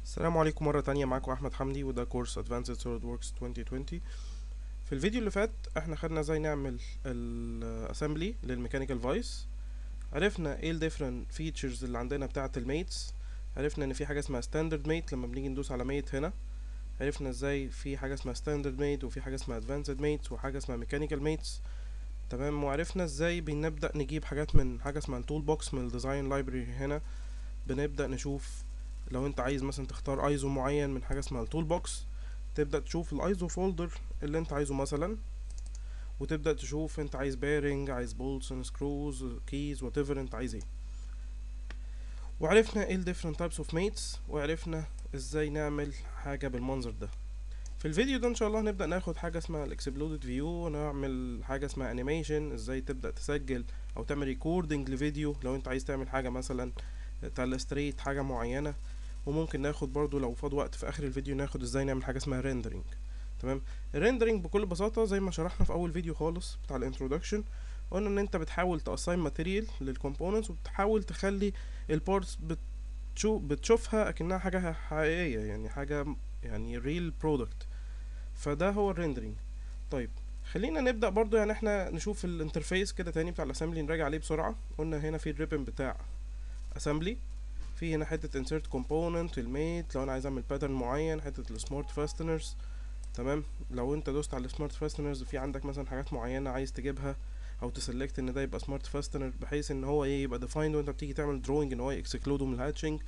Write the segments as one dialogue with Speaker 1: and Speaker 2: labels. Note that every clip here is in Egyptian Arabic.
Speaker 1: السلام عليكم مرة تانية معاكم أحمد حمدي وده كورس Advanced SolidWorks 2020 في الفيديو اللي فات احنا خدنا ازاي نعمل الاسامبلي للميكانيكال فايس عرفنا ايه الديفرنت فيتشرز اللي عندنا بتاعة الميتس عرفنا ان في حاجة اسمها ستاندرد ميت لما بنيجي ندوس على ميت هنا عرفنا ازاي في حاجة اسمها ستاندرد ميت وفي حاجة اسمها ادفانسد ميتس وحاجة اسمها ميكانيكال ميتس تمام وعرفنا ازاي بنبدأ نجيب حاجات من حاجة اسمها التول بوكس من الديزاين لايبرري هنا بنبدأ نشوف لو انت عايز مثلا تختار ايزو معين من حاجه اسمها التول بوكس تبدا تشوف الايزو فولدر اللي انت عايزه مثلا وتبدا تشوف انت عايز بيرنج عايز بولتس اند سكروز كيز وات ايفر انت عايز ايه وعرفنا ايه الديفرنت تايبس اوف ميتس وعرفنا ازاي نعمل حاجه بالمنظر ده في الفيديو ده ان شاء الله هنبدا ناخد حاجه اسمها الاكسبلودد فيو ونعمل حاجه اسمها انيميشن ازاي تبدا تسجل او تعمل ريكوردنج لفيديو لو انت عايز تعمل حاجه مثلا تالستريت حاجه معينه وممكن ناخد برضو لو فاض وقت في اخر الفيديو ناخد ازاي نعمل حاجه اسمها ريندرينج تمام الريندرينج بكل بساطه زي ما شرحنا في اول فيديو خالص بتاع الانترودكشن قلنا ان انت بتحاول تاساين ماتيريال للكومبوننتس وبتحاول تخلي البارتس بتشوف بتشوفها اكنها حاجه حقيقيه يعني حاجه يعني ريل برودكت فده هو الريندرينج طيب خلينا نبدا برضو يعني احنا نشوف الانترفيس كده تاني بتاع الاسامبلي نراجع عليه بسرعه قلنا هنا في الريبن بتاع اسامبلي في هنا حتة insert component الميت لو انا عايز اعمل pattern معين حتة السمارت فاستنرز تمام لو انت دوست على السمارت فاستنرز في عندك مثلا حاجات معينة عايز تجيبها او تسلكت ان ده يبقى سمارت فاستنر بحيث ان هو ايه يبقى defined وانت بتيجي تعمل drawing ان هو يكسكلوده من الهاتشنج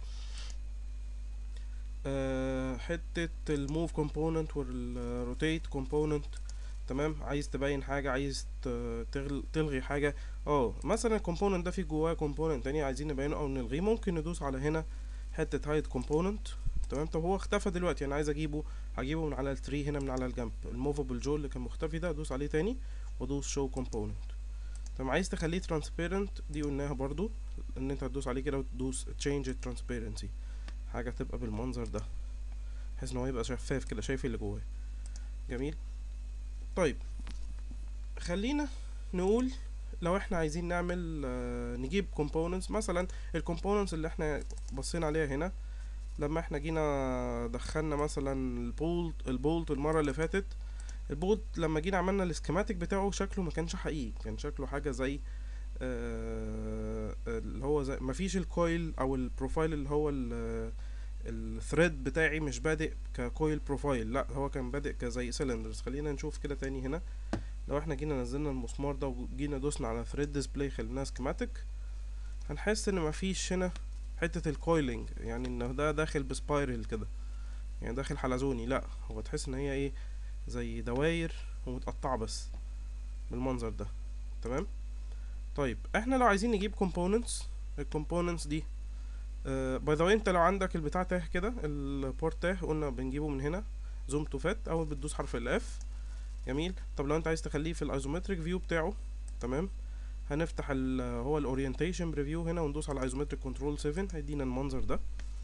Speaker 1: أه حتة الموف كومبوننت والروتيت كومبوننت تمام عايز تبين حاجة عايز تلغي حاجة اه مثلا الكومبوننت ده فيه جواه كومبوننت تاني عايزين نبينه او نلغيه ممكن ندوس على هنا حتة هايد كومبوننت تمام طب هو اختفى دلوقتي انا عايز اجيبه هجيبه من على التري هنا من على الجنب الموفابل جو اللي كان مختفي ده ادوس عليه تاني وادوس شو كومبوننت تمام عايز تخليه ترانسبيرنت دي قلناها برضو ان انت هتدوس عليه كده وتدوس تشينج ترانسبيرنسي حاجة تبقى بالمنظر ده بحيث ان هو يبقى شفاف كده شايف اللي جواه جميل طيب خلينا نقول لو احنا عايزين نعمل آه نجيب components مثلا الكومبوننتس اللي احنا بصينا عليها هنا لما احنا جينا دخلنا مثلا البولت البولت المرة اللي فاتت البولت لما جينا عملنا السكيماتيك بتاعه شكله ما كانش حقيقي كان شكله حاجة زي آه اللي هو زي مفيش الكويل او البروفايل اللي هو الثريد بتاعي مش بادئ ككويل بروفايل لا هو كان بادئ كزي سيلندرز خلينا نشوف كده تاني هنا لو احنا جينا نزلنا المسمار ده وجينا دوسنا على ثريد ديسبلاي خليناه سكيماتيك هنحس ان مفيش هنا حتة الكويلنج يعني ان ده داخل بسبايرل كده يعني داخل حلزوني لا هو تحس ان هي ايه زي دواير ومتقطعة بس بالمنظر ده تمام طيب احنا لو عايزين نجيب components الكومبوننتس دي باي ذا انت لو عندك البتاع تاه كده البورت تاه قلنا بنجيبه من هنا زوم تو فات اول بتدوس حرف الاف جميل طب لو انت عايز تخليه في الايزومتريك فيو بتاعه تمام هنفتح ال هو الاورينتيشن بريفيو هنا وندوس على ايزومتريك كنترول 7 هيدينا المنظر ده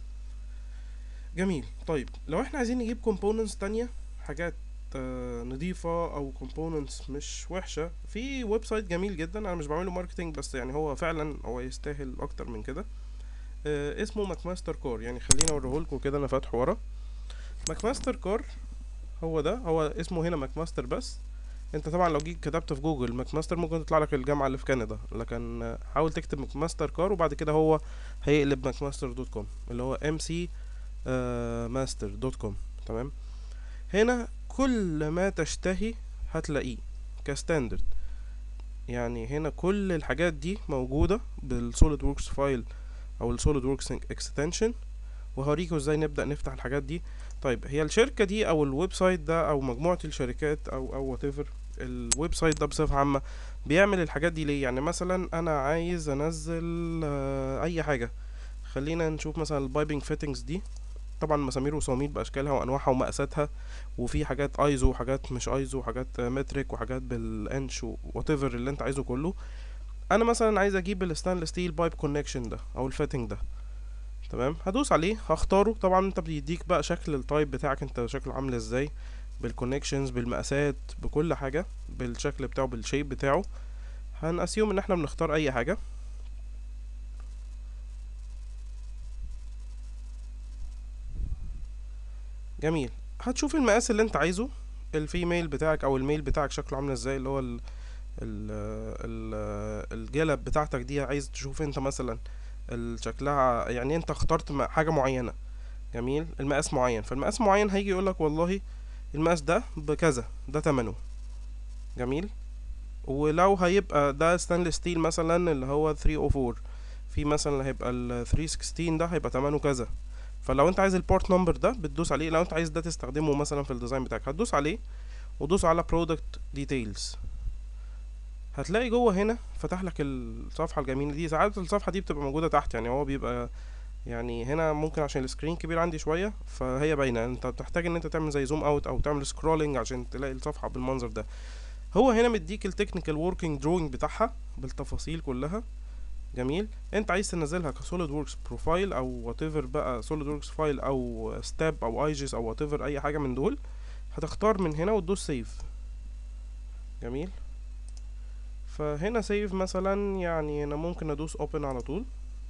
Speaker 1: جميل طيب لو احنا عايزين نجيب كومبوننتس تانية حاجات آه نضيفة او كومبوننتس مش وحشة في ويب سايت جميل جدا انا مش بعمله ماركتنج بس يعني هو فعلا هو يستاهل اكتر من كده آه اسمه ماكماستر كور يعني خليني اوريهولكوا كده انا فاتحه ورا ماكماستر كور هو ده هو اسمه هنا ماكماستر بس انت طبعا لو جيت كتبت في جوجل ماكماستر ممكن تطلع لك الجامعه اللي في كندا لكن حاول تكتب ماكماستر كار وبعد كده هو هيقلب ماكماستر دوت كوم اللي هو ام سي ماستر دوت كوم تمام هنا كل ما تشتهي هتلاقيه كستاندرد يعني هنا كل الحاجات دي موجوده بالسوليد وركس فايل او السوليد وركس اكستنشن وهوريكم ازاي نبدا نفتح الحاجات دي طيب هي الشركه دي او الويب سايت ده او مجموعه الشركات او او وات ايفر الويب سايت ده بصفه عامه بيعمل الحاجات دي ليه يعني مثلا انا عايز انزل آه اي حاجه خلينا نشوف مثلا البايبنج فيتنجز دي طبعا مسامير وصواميل باشكالها وانواعها ومقاساتها وفي حاجات ايزو وحاجات مش ايزو وحاجات متريك وحاجات بالانش وات ايفر اللي انت عايزه كله انا مثلا عايز اجيب الستانلس ستيل بايب كونكشن ده او الفيتنج ده تمام هدوس عليه هختاره طبعا انت بيديك بقى شكل التايب بتاعك انت شكله عامل ازاي بالكونكشنز بالمقاسات بكل حاجه بالشكل بتاعه بالشيب بتاعه هنأسيوم ان احنا بنختار اي حاجه جميل هتشوف المقاس اللي انت عايزه الفيميل بتاعك او الميل بتاعك شكله عامل ازاي اللي هو ال ال ال الجلب بتاعتك دي عايز تشوف انت مثلا ال- شكلها يعني انت اخترت م- حاجة معينة جميل المقاس معين فالمقاس معين هيجي يقولك والله المقاس ده بكذا ده تمنه جميل ولو هيبقى ده ستانلس ستيل مثلا اللي هو 304 في مثلا اللي هيبقى ال 316 ده هيبقى تمنه كذا فلو انت عايز البورت نمبر ده بتدوس عليه لو انت عايز ده تستخدمه مثلا في الديزاين بتاعك هتدوس عليه ودوس على برودكت ديتيلز هتلاقي جوه هنا فتح لك الصفحه الجميله دي ساعات الصفحه دي بتبقى موجوده تحت يعني هو بيبقى يعني هنا ممكن عشان السكرين كبير عندي شويه فهي باينه انت بتحتاج ان انت تعمل زي زوم اوت او تعمل سكرولنج عشان تلاقي الصفحه بالمنظر ده هو هنا مديك التكنيكال وركينج دروينج بتاعها بالتفاصيل كلها جميل انت عايز تنزلها كسوليد وركس بروفايل او وات ايفر بقى سوليد وركس فايل او ستاب او ايجيس او وات ايفر اي حاجه من دول هتختار من هنا وتدوس سيف جميل فهنا سيف مثلا يعني انا ممكن ادوس اوبن على طول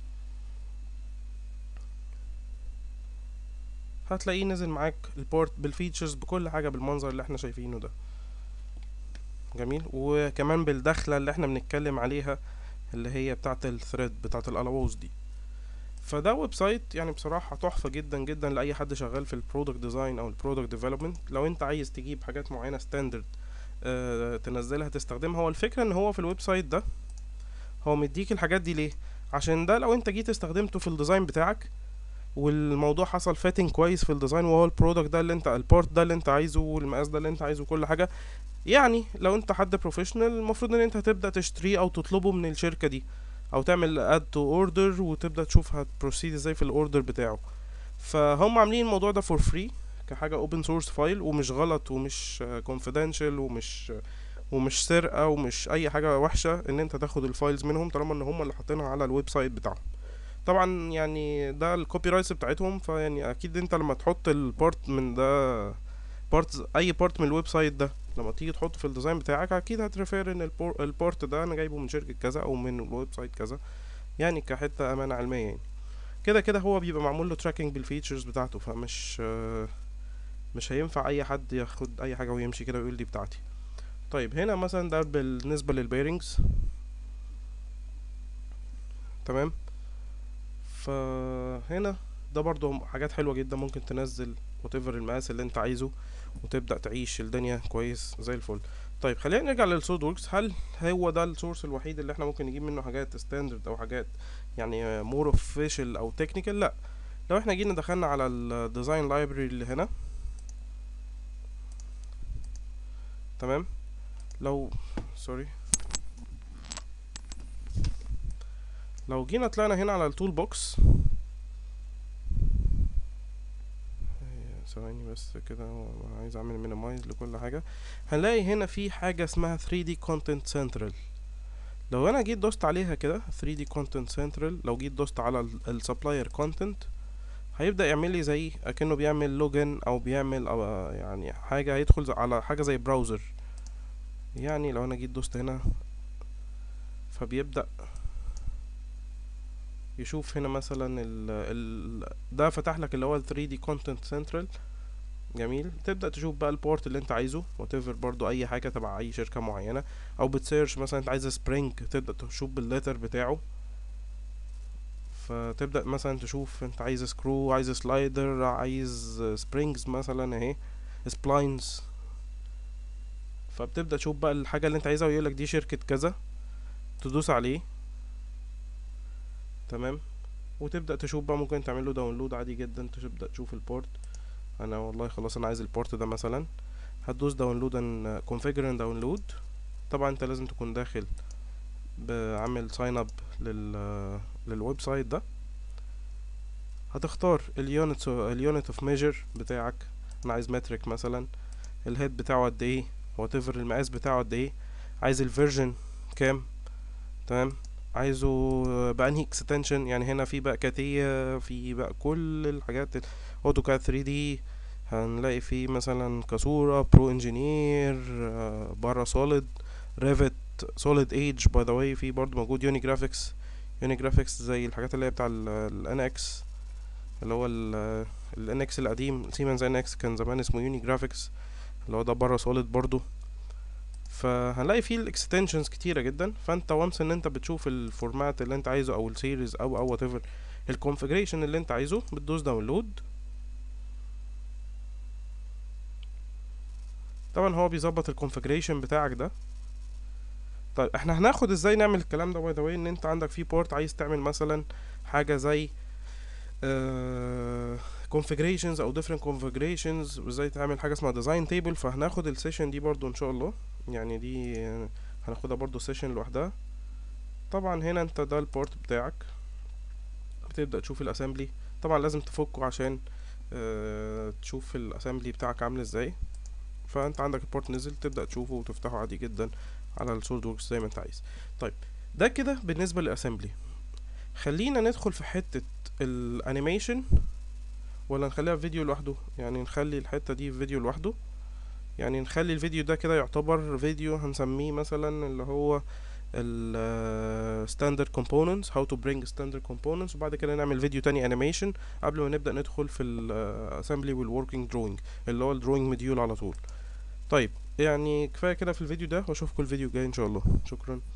Speaker 1: هتلاقيه نزل معاك البورت بالفيتشرز بكل حاجه بالمنظر اللي احنا شايفينه ده جميل وكمان بالدخله اللي احنا بنتكلم عليها اللي هي بتاعه الثريد بتاعه الالاوز دي فده ويب سايت يعني بصراحه تحفه جدا جدا لاي حد شغال في البرودكت ديزاين او البرودكت ديفلوبمنت لو انت عايز تجيب حاجات معينه ستاندرد آه تنزلها تستخدمها هو الفكره ان هو في الويب سايت ده هو مديك الحاجات دي ليه عشان ده لو انت جيت استخدمته في الديزاين بتاعك والموضوع حصل فاتنج كويس في الديزاين وهو البرودكت ده اللي انت البورت ده اللي انت عايزه والمقاس ده اللي انت عايزه كل حاجه يعني لو انت حد بروفيشنال المفروض ان انت هتبدا تشتريه او تطلبه من الشركه دي او تعمل اد تو اوردر وتبدا تشوف هتبروسيد ازاي في الاوردر بتاعه فهم عاملين الموضوع ده فور فري كحاجه اوبن سورس فايل ومش غلط ومش كونفيدنشال ومش ومش سرقه ومش اي حاجه وحشه ان انت تاخد الفايلز منهم طالما ان هم اللي حاطينها على الويب سايت بتاعهم طبعا يعني ده الكوبي رايتس بتاعتهم فيعني اكيد انت لما تحط البارت من ده بارت اي بارت من الويب سايت ده لما تيجي تحطه في الديزاين بتاعك اكيد هتريفير ان البور البورت ده انا جايبه من شركه كذا او من الويب سايت كذا يعني كحته امانه علميه يعني كده كده هو بيبقى معمول له تراكنج بالفيتشرز بتاعته فمش آه، مش هينفع اي حد ياخد اي حاجه ويمشي كده ويقول دي بتاعتي طيب هنا مثلا ده بالنسبه للبيرنجز تمام فهنا ده برضو حاجات حلوه جدا ممكن تنزل whatever المقاس اللي انت عايزه وتبدا تعيش الدنيا كويس زي الفل طيب خلينا نرجع للسود وركس هل هو ده السورس الوحيد اللي احنا ممكن نجيب منه حاجات ستاندرد او حاجات يعني مور اوفيشال او تكنيكال لا لو احنا جينا دخلنا على الديزاين لايبرري اللي هنا تمام لو سوري لو جينا طلعنا هنا على التول بوكس ثواني بس كده عايز اعمل مينيمايز لكل حاجه هنلاقي هنا في حاجه اسمها 3D Content Central لو انا جيت دوست عليها كده 3D Content Central لو جيت دوست على السبلاير كونتنت هيبدأ يعمل لي زي اكنه بيعمل لوجن او بيعمل أو يعني حاجه هيدخل على حاجه زي براوزر يعني لو انا جيت دوست هنا فبيبدأ يشوف هنا مثلا ال ال ده فتح لك اللي هو ال 3D Content Central جميل تبدأ تشوف بقى البورت اللي انت عايزه whatever برضو اي حاجة تبع اي شركة معينة او بتسيرش مثلا انت عايز سبرينج تبدأ تشوف بالليتر بتاعه فتبدأ مثلا تشوف انت عايز سكرو عايز سلايدر عايز سبرينجز مثلا اهي سبلاينز فبتبدأ تشوف بقى الحاجة اللي انت عايزها ويقولك دي شركة كذا تدوس عليه تمام وتبدأ تشوف بقى ممكن تعمل له داونلود عادي جدا تبدأ تشوف البورت انا والله خلاص انا عايز البورت ده مثلا هتدوس داونلود ان كونفيجر ان داونلود طبعا انت لازم تكون داخل بعمل ساين اب لل للويب سايت ده هتختار اليونت اليونت اوف ميجر بتاعك انا عايز مترك مثلا الهيد بتاعه قد ايه وات ايفر المقاس بتاعه قد ايه عايز الفيرجن كام تمام عايزه بأنهي اكستنشن يعني هنا في بقى كاتية في بقى كل الحاجات اوتوكاد 3 دي هنلاقي فيه مثلا كاسورا برو انجينير بره سوليد ريفت سوليد ايج باي ذا واي في برضه موجود يوني جرافيكس يوني جرافيكس زي الحاجات اللي هي بتاع الان اكس اللي هو الانكس القديم سيمنز انكس كان زمان اسمه يوني جرافيكس اللي هو ده بره سوليد برضو فهنلاقي فيه الاكستنشنز كتيره جدا فانت وانس ان انت بتشوف الفورمات اللي انت عايزه او السيريز او او وات ايفر الكونفيجريشن اللي انت عايزه بتدوس داونلود طبعا هو بيظبط الكونفيجريشن بتاعك ده طيب احنا هناخد ازاي نعمل الكلام ده باي ذا ان انت عندك في بورت عايز تعمل مثلا حاجه زي uh, configurations او different configurations وازاي تعمل حاجه اسمها design table فهناخد السيشن دي برضو ان شاء الله يعني دي هناخدها برضو سيشن لوحدها طبعا هنا انت ده البورت بتاعك بتبدا تشوف الاسامبلي طبعا لازم تفكه عشان اه تشوف الاسامبلي بتاعك عامل ازاي فانت عندك البورت نزل تبدا تشوفه وتفتحه عادي جدا على السولد وركس زي ما انت عايز طيب ده كده بالنسبه للاسامبلي خلينا ندخل في حته الانيميشن ولا نخليها في فيديو لوحده يعني نخلي الحته دي في فيديو لوحده يعني نخلي الفيديو ده كده يعتبر فيديو هنسميه مثلا اللي هو ال standard components how to bring standard components وبعد كده نعمل فيديو تاني animation قبل ما نبدأ ندخل في ال assembly وال working drawing اللي هو ال drawing module على طول طيب يعني كفاية كده في الفيديو ده واشوفكم الفيديو الجاي ان شاء الله شكرا